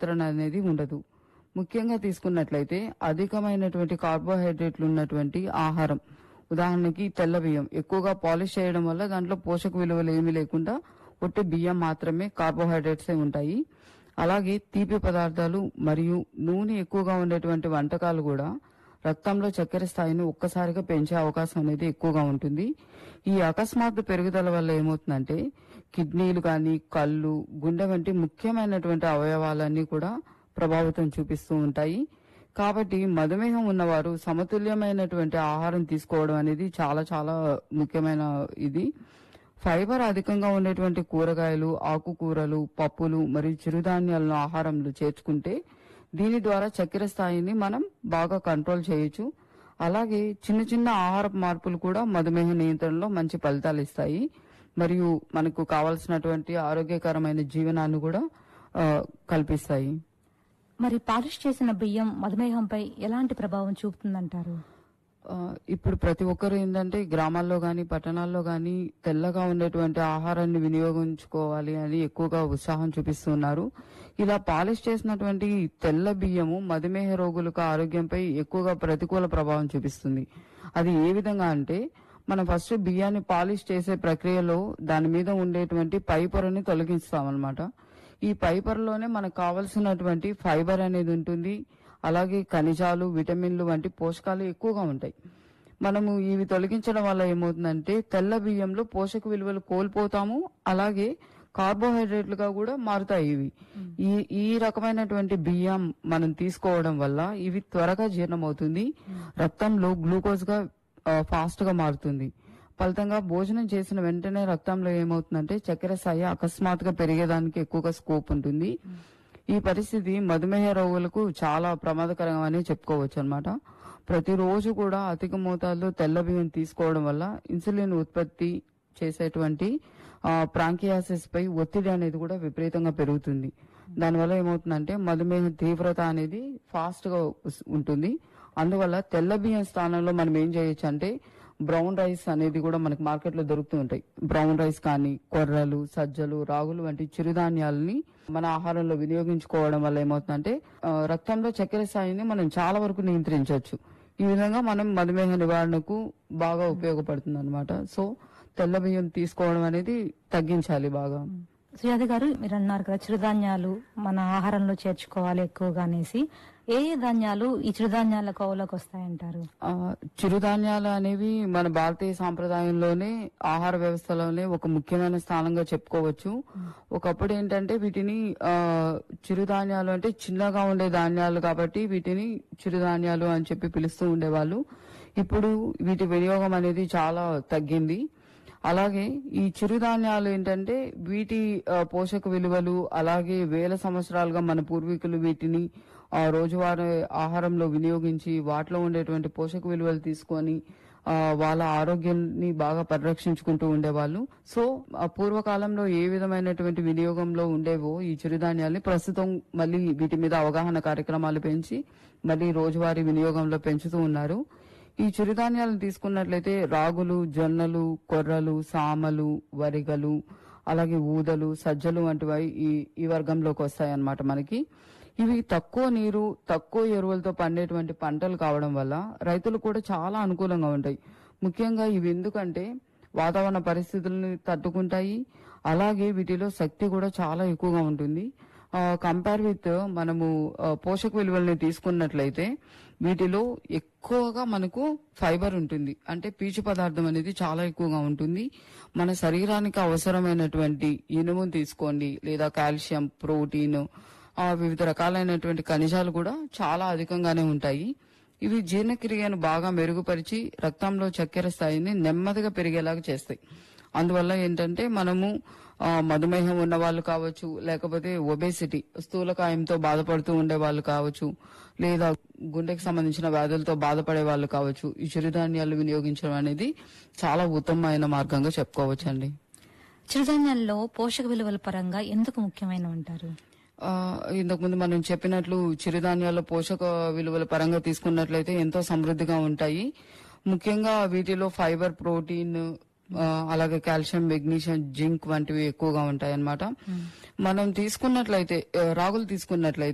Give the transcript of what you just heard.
నియంత్రణ అనేది ఉండదు ముఖ్యంగా తీసుకున్నట్లయితే అధికమైనటువంటి కార్బోహైడ్రేట్లు ఉన్నటువంటి ఆహారం ఉదాహరణకి తెల్ల బియ్యం ఎక్కువగా పాలిష్ చేయడం వల్ల దాంట్లో పోషక విలువలు ఏమీ లేకుండా ఒట్టి బియ్యం మాత్రమే కార్బోహైడ్రేట్సే ఉంటాయి అలాగే తీపి పదార్థాలు మరియు నూనె ఎక్కువగా ఉండేటువంటి వంటకాలు కూడా రక్తంలో చక్కెర స్థాయిని ఒక్కసారిగా పెంచే అవకాశం అనేది ఎక్కువగా ఉంటుంది ఈ అకస్మాత్తు పెరుగుదల వల్ల ఏమవుతుందంటే కిడ్నీలు కానీ కళ్ళు గుండె వంటి ముఖ్యమైనటువంటి అవయవాలన్నీ కూడా ప్రభావితం చూపిస్తూ ఉంటాయి కాబట్టి మధుమేహం ఉన్నవారు సమతుల్యమైనటువంటి ఆహారం తీసుకోవడం అనేది చాలా చాలా ముఖ్యమైన ఇది ఫైబర్ అధికంగా ఉండేటువంటి కూరగాయలు ఆకుకూరలు పప్పులు మరియు చిరుధాన్యాలను ఆహారంలో చేర్చుకుంటే దీని ద్వారా చక్కెర స్థాయిని మనం బాగా కంట్రోల్ చేయొచ్చు అలాగే చిన్న చిన్న ఆహార మార్పులు కూడా మధుమేహ నియంత్రణలో మంచి ఫలితాలు ఇస్తాయి మరియు మనకు కావాల్సినటువంటి ఆరోగ్యకరమైన జీవనాన్ని కూడా ఆ, కల్పిస్తాయి మరి పాలిష్ చేసిన బియ్యం మధుమేహంపై ఎలాంటి ప్రభావం చూపుతుందంటారు ఆ, ఇప్పుడు ప్రతి ఒక్కరు ఏంటంటే గ్రామాల్లో గాని పట్టణాల్లో గాని తెల్లగా ఉండేటువంటి ఆహారాన్ని వినియోగించుకోవాలి అని ఎక్కువగా ఉత్సాహం చూపిస్తున్నారు ఇలా పాలిష్ చేసినటువంటి తెల్ల బియ్యము మధుమేహ రోగులకు ఆరోగ్యంపై ఎక్కువగా ప్రతికూల ప్రభావం చూపిస్తుంది అది ఏ విధంగా అంటే మనం ఫస్ట్ బియ్యాన్ని పాలిష్ చేసే ప్రక్రియలో దాని మీద ఉండేటువంటి పై పొరని తొలగిస్తామన్నమాట ఈ ఫైబర్లోనే మనకు కావలసినటువంటి ఫైబర్ అనేది ఉంటుంది అలాగే ఖనిజాలు విటమిన్లు వంటి పోషకాలు ఎక్కువగా ఉంటాయి మనము ఇవి తొలగించడం వల్ల ఏమవుతుందంటే తెల్ల బియ్యంలో పోషక విలువలు కోల్పోతాము అలాగే కార్బోహైడ్రేట్లుగా కూడా మారుతాయి ఇవి ఈ ఈ రకమైనటువంటి బియ్యం మనం తీసుకోవడం వల్ల ఇవి త్వరగా జీర్ణమవుతుంది రక్తంలో గ్లూకోజ్ గా ఫాస్ట్ గా మారుతుంది ఫలితంగా భోజనం చేసిన వెంటనే రక్తంలో ఏమవుతుందంటే చక్కెర స్థాయి అకస్మాత్తుగా పెరిగేదానికి ఎక్కువగా స్కోప్ ఉంటుంది ఈ పరిస్థితి మధుమేహ రోగులకు చాలా ప్రమాదకరంగా అని చెప్పుకోవచ్చు అనమాట ప్రతిరోజు కూడా అధిక మోతాదులో తెల్ల బియ్యం తీసుకోవడం వల్ల ఇన్సులిన్ ఉత్పత్తి చేసేటువంటి ప్రాంకియాసిస్ పై ఒత్తిడి అనేది కూడా విపరీతంగా పెరుగుతుంది దానివల్ల ఏమవుతుందంటే మధుమేహ తీవ్రత అనేది ఫాస్ట్ గా ఉస్- ఉంటుంది అందువల్ల తెల్ల బియ్యం స్థానంలో మనం ఏం చేయొచ్చు అంటే బ్రౌన్ రైస్ అనేది కూడా మనకి మార్కెట్ లో దొరుకుతూ ఉంటాయి బ్రౌన్ రైస్ కానీ కొర్రలు సజ్జలు రాగులు వంటి చిరుధాన్యాలని మన ఆహారంలో వినియోగించుకోవడం వల్ల ఏమవుతుందంటే ఆ, రక్తంలో చక్కెర స్థాయిని మనం చాలా వరకు నియంత్రించవచ్చు ఈ విధంగా మనం మధుమేహ నివారణకు బాగా ఉపయోగపడుతుంది అనమాట సో తెల్ల బియ్యం తీసుకోవడం అనేది తగ్గించాలి బాగా సుజాత గారు మీరు అన్నారు కదా చిరుధాన్యాలు మన ఆహారంలో చేర్చుకోవాలి ఎక్కువగా అనేసి ఏ ఏ ధాన్యాలు ఈ చిరుధాన్యాల కోవలోకి వస్తాయంటారు ఆ, చిరుధాన్యాలు అనేవి మన భారతీయ సాంప్రదాయంలోనే ఆహార వ్యవస్థలోనే ఒక ముఖ్యమైన స్థానంగా చెప్పుకోవచ్చు ఒకప్పుడు ఏంటంటే వీటిని ఆ, చిరుధాన్యాలు అంటే చిన్నగా ఉండే ధాన్యాలు కాబట్టి వీటిని చిరుధాన్యాలు అని చెప్పి పిలుస్తూ ఉండేవాళ్ళు ఇప్పుడు వీటి వినియోగం అనేది చాలా తగ్గింది అలాగే ఈ చిరుధాన్యాలు ఏంటంటే వీటి ఆ, పోషక విలువలు అలాగే వేల సంవత్సరాలుగా మన పూర్వీకులు వీటిని ఆ, రోజువారీ ఆహారంలో వినియోగించి వాటిలో ఉండేటువంటి పోషక విలువలు తీసుకొని ఆ, వాళ్ళ ఆరోగ్యాన్ని బాగా పరిరక్షించుకుంటూ ఉండేవాళ్ళు సో ఆ పూర్వకాలంలో ఏ విధమైనటువంటి వినియోగంలో ఉండేవో ఈ చిరుధాన్యాల్ని ప్రస్తుతం మళ్ళీ వీటి మీద అవగాహన కార్యక్రమాలు పెంచి మళ్ళీ రోజువారీ వినియోగంలో పెంచుతూ ఉన్నారు ఈ చిరుధాన్యాలను తీసుకున్నట్లయితే రాగులు జొన్నలు కొర్రలు సామలు వరిగలు అలాగే ఊదలు సజ్జలు వంటివి ఈ ఈ వర్గంలోకి వస్తాయి అన్నమాట మనకి ఇవి తక్కువ నీరు తక్కువ ఎరువులతో పండేటువంటి పంటలు కావడం వల్ల రైతులు కూడా చాలా అనుకూలంగా ఉంటాయి ముఖ్యంగా ఇవి ఎందుకంటే వాతావరణ పరిస్థితులను తట్టుకుంటాయి అలాగే వీటిలో శక్తి కూడా చాలా ఎక్కువగా ఉంటుంది కంపేర్ విత్ మనము ఆ, పోషక విలువల్ని తీసుకున్నట్లయితే వీటిలో ఎక్కువగా మనకు ఫైబర్ ఉంటుంది అంటే పీచు పదార్థం అనేది చాలా ఎక్కువగా ఉంటుంది మన శరీరానికి అవసరమైనటువంటి ఇనుమును తీసుకోండి లేదా కాల్షియం ప్రోటీన్ ఆ, వివిధ రకాలైనటువంటి ఖనిజాలు కూడా చాలా అధికంగానే ఉంటాయి ఇవి జీర్ణక్రియను బాగా మెరుగుపరిచి రక్తంలో చక్కెర స్థాయిని నెమ్మదిగా పెరిగేలాగా చేస్తాయి అందువల్ల ఏంటంటే మనము ఆ, మధుమేహం ఉన్న వాళ్ళు కావచ్చు లేకపోతే ఒబేసిటీ స్థూలకాయంతో బాధపడుతూ ఉండే వాళ్ళు కావచ్చు లేదా గుండెకి సంబంధించిన వ్యాధులతో బాధపడే వాళ్ళు కావచ్చు ఈ చిరుధాన్యాలు వినియోగించడం అనేది చాలా ఉత్తమమైన మార్గంగా చెప్పుకోవచ్చు అండి చిరుధాన్యాల్లో పోషక విలువల పరంగా ఎందుకు ముఖ్యమైన అంటారు ఆ, ఇంతకుముందు మనం చెప్పినట్లు చిరుధాన్యాల పోషక విలువల పరంగా తీసుకున్నట్లయితే ఎంతో సమృద్ధిగా ఉంటాయి ముఖ్యంగా వీటిలో ఫైబర్ ప్రోటీన్ ఆ, అలాగే కాల్షియం మెగ్నీషియం జింక్ వంటివి ఎక్కువగా ఉంటాయి అన్నమాట మనం తీసుకున్నట్లయితే ఆ, రాగులు తీసుకున్నట్లయితే